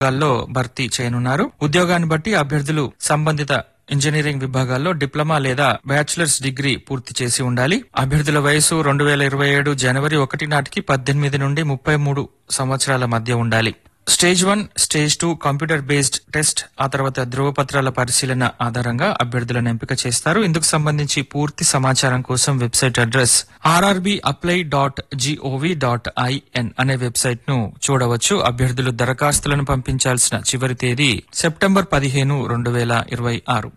విభాగాల్లో భర్తీ చేయనున్నారు ఉద్యోగాన్ని బట్టి అభ్యర్థులు సంబంధిత ఇంజనీరింగ్ విభాగాల్లో డిప్లొమా లేదా బ్యాచిలర్స్ డిగ్రీ పూర్తి చేసి ఉండాలి అభ్యర్థుల వయసు రెండు వేల ఇరవై ఏడు జనవరి ఒకటి నాటికి పద్దెనిమిది నుండి ముప్పై మూడు సంవత్సరాల మధ్య ఉండాలి stage one stage two computer based test ఆ తర్వాత ధ్రువపత్రాల పరిశీలన ఆధారంగా అభ్యర్థులను ఎంపిక చేస్తారు ఇందుకు సంబంధించి పూర్తి సమాచారం కోసం website address RRB apply dot G O V dot I N అనే వెబ్సైట్ ను చూడవచ్చు అభ్యర్థులు దరఖాస్తులను పంపించాల్సిన చివరి తేదీ సెప్టెంబర్ పదిహేను రెండు వేల ఇరవై ఆరు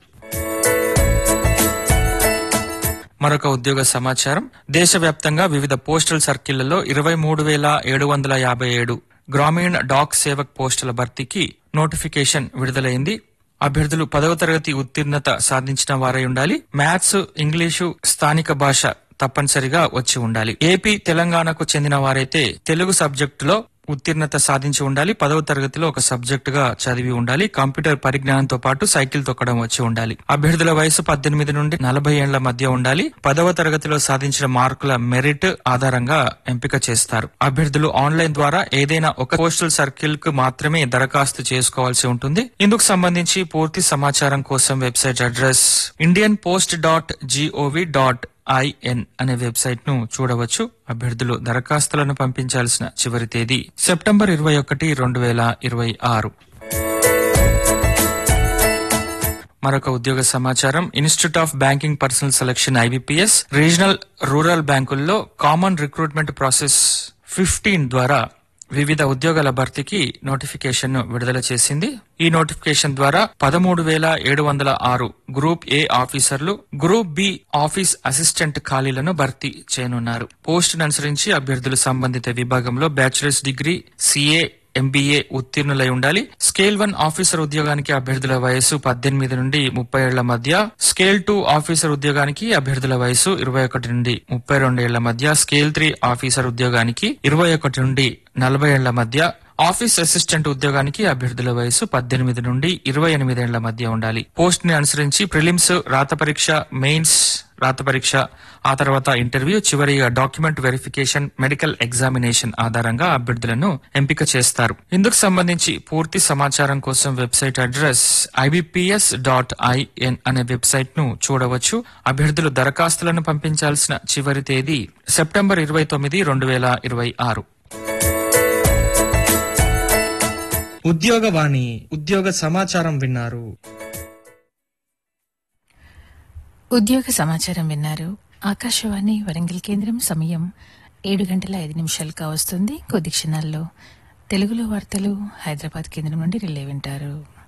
మరొక ఉద్యోగ సమాచారం దేశవ్యాప్తంగా వివిధ పోస్టల్ సర్కిళ్లలో ఇరవై మూడు వేల ఏడు వందల యాభై ఏడు గ్రామీణ డాక్ సేవక్ పోస్టుల భర్తీకి నోటిఫికేషన్ విడుదలైంది అభ్యర్థులు పదవ తరగతి ఉత్తీర్ణత సాధించిన వారై ఉండాలి మ్యాథ్స్ ఇంగ్లీషు స్థానిక భాష తప్పనిసరిగా వచ్చి ఉండాలి ఏపీ తెలంగాణకు చెందిన వారైతే తెలుగు సబ్జెక్టులో ఉత్తీర్ణత సాధించి ఉండాలి పదవ తరగతిలో ఒక సబ్జెక్ట్ గా చదివి ఉండాలి కంప్యూటర్ పరిజ్ఞానంతో పాటు సైకిల్ తొక్కడం వచ్చి ఉండాలి అభ్యర్థుల వయసు పద్దెనిమిది నుండి నలభై ఏళ్ల మధ్య ఉండాలి పదవ తరగతిలో సాధించిన మార్కుల మెరిట్ ఆధారంగా ఎంపిక చేస్తారు అభ్యర్థులు ఆన్లైన్ ద్వారా ఏదైనా ఒక పోస్టల్ సర్కిల్ కు మాత్రమే దరఖాస్తు చేసుకోవాల్సి ఉంటుంది ఇందుకు సంబంధించి పూర్తి సమాచారం కోసం website address Indian post dot G O V dot I N అనే వెబ్సైట్ ను చూడవచ్చు అభ్యర్థులు దరఖాస్తులను పంపించాల్సిన చివరి తేదీ సెప్టెంబర్ ఇరవై ఒకటి రెండు వేల ఇరవై ఆరు మరొక ఉద్యోగ సమాచారం institute of banking personnel selection IBPS regional rural బ్యాంకుల్లో కామన్ రిక్రూట్మెంట్ ప్రాసెస్ ఫిఫ్టీన్ ద్వారా వివిధ ఉద్యోగాల భర్తీకి నోటిఫికేషన్ ను విడుదల చేసింది ఈ నోటిఫికేషన్ ద్వారా పదమూడు వేల ఏడు వందల ఆరు గ్రూప్ ఏ ఆఫీసర్లు గ్రూప్ బి ఆఫీస్ అసిస్టెంట్ ఖాళీలను భర్తీ చేయనున్నారు పోస్టును అనుసరించి అభ్యర్థులు సంబంధిత విభాగంలో బ్యాచిలర్స్ డిగ్రీ సిఏ ఎంబీఏ ఉత్తీర్ణులై ఉండాలి స్కేల్ వన్ ఆఫీసర్ ఉద్యోగానికి అభ్యర్థుల వయసు పద్దెనిమిది నుండి ముప్పై ఏళ్ల మధ్య స్కేల్ టూ ఆఫీసర్ ఉద్యోగానికి అభ్యర్థుల వయసు ఇరవై ఒకటి నుండి ముప్పై రెండు ఏళ్ల మధ్య స్కేల్ త్రీ ఆఫీసర్ ఉద్యోగానికి ఇరవై ఒకటి నుండి నలభై ఏళ్ల మధ్య ఆఫీస్ అసిస్టెంట్ ఉద్యోగానికి అభ్యర్థుల వయసు పద్దెనిమిది నుండి ఇరవై ఎనిమిదేళ్ల మధ్య ఉండాలి పోస్ట్ ని అనుసరించి ప్రిలిమ్స్ రాత పరీక్ష మెయిన్స్ రాత పరీక్ష ఆ తర్వాత ఇంటర్వ్యూ చివరిగా డాక్యుమెంట్ వెరిఫికేషన్ మెడికల్ ఎగ్జామినేషన్ ఆధారంగా అభ్యర్థులను ఎంపిక చేస్తారు ఇందుకు సంబంధించి పూర్తి సమాచారం కోసం website address IBPS dot I N అనే వెబ్సైట్ ను చూడవచ్చు అభ్యర్థులు దరఖాస్తులను పంపించాల్సిన చివరి తేదీ సెప్టెంబర్ ఇరవై తొమ్మిది రెండు వేల ఇరవై ఆరు ఉద్యోగవాణి ఉద్యోగ సమాచారం విన్నారు ఉద్యోగ సమాచారం విన్నారు ఆకాశవాణి వరంగల్ కేంద్రం సమయం ఏడు గంటల ఐదు నిమిషాలు కావస్తుంది కొద్ది క్షణాల్లో తెలుగులో వార్తలు హైదరాబాద్ కేంద్రం నుండి రిలే వింటారు